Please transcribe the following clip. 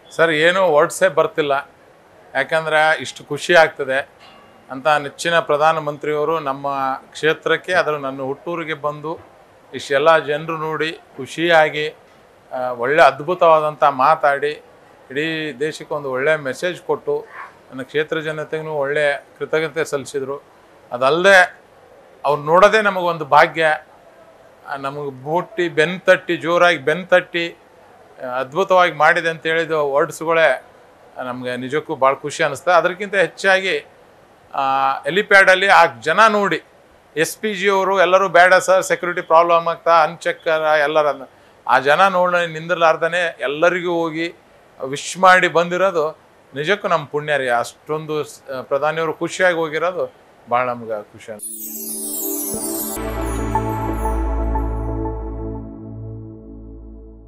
sir ಏನೂ ವರ್ಡ್ಸೇ ಬರ್ತಿಲ್ಲ ಯಾಕಂದರೆ ಇಷ್ಟು ಖುಷಿ ಆಗ್ತದೆ ಅಂತ ನೆಚ್ಚಿನ ಪ್ರಧಾನಮಂತ್ರಿಯವರು ನಮ್ಮ ಕ್ಷೇತ್ರಕ್ಕೆ ಅದರ ನನ್ನ ಹುಟ್ಟೂರಿಗೆ ಬಂದು ಇಷ್ಟೆಲ್ಲ ಜನರು ನೋಡಿ ಖುಷಿಯಾಗಿ ಆ, ಒಳ್ಳೆ ಅದ್ಭುತವಾದಂಥ ಮಾತಾಡಿ ಇಡೀ ದೇಶಕ್ಕೆ ಒಂದು ಒಳ್ಳೆಯ ಮೆಸೇಜ್ ಕೊಟ್ಟು ನನ್ನ ಕ್ಷೇತ್ರ ಜನತೆಗೂ ಒಳ್ಳೆ ಕೃತಜ್ಞತೆ ಸಲ್ಲಿಸಿದರು ಅದಲ್ಲದೆ ಅವ್ರು ನೋಡೋದೇ ನಮಗೊಂದು ಭಾಗ್ಯ ನಮಗೆ ಬೂಟಿ ಬೆನ್ನು ತಟ್ಟಿ ಜೋರಾಗಿ ಬೆನ್ನು ತಟ್ಟಿ ಆ, ಅದ್ಭುತವಾಗಿ ಮಾಡಿದೆ ಅಂತ ಹೇಳಿದ ವರ್ಡ್ಸ್ಗಳೇ ನಮಗೆ ನಿಜಕ್ಕೂ ಭಾಳ ಖುಷಿ ಅನ್ನಿಸ್ತಾ ಅದಕ್ಕಿಂತ ಹೆಚ್ಚಾಗಿ ಎಲಿಪ್ಯಾಡಲ್ಲಿ ಆ ಜನ ನೋಡಿ ಎಸ್ ಪಿ ಜಿ ಅವರು ಎಲ್ಲರೂ ಬೇಡ ಸರ್ ಸೆಕ್ಯೂರಿಟಿ ಪ್ರಾಬ್ಲಮ್ ಆಗ್ತಾ ಅನ್ಚಕ್ಕರ ಎಲ್ಲರ ಆ ಜನ ನೋಡಿ ನಿಂದಿರ್ಲಾರ್ದೇ ಎಲ್ಲರಿಗೂ ಹೋಗಿ ವಿಶ್ ಮಾಡಿ ಬಂದಿರೋದು ನಿಜಕ್ಕೂ ನಮ್ಮ ಪುಣ್ಯ ರೀ ಅಷ್ಟೊಂದು ಸ್- ಪ್ರಧಾನಿಯವರು ಖುಷಿಯಾಗಿ ಹೋಗಿರೋದು ಭಾಳ ನಮ್ಗೆ ಖುಷಿ ಅನ್ಸುತ್ತೆ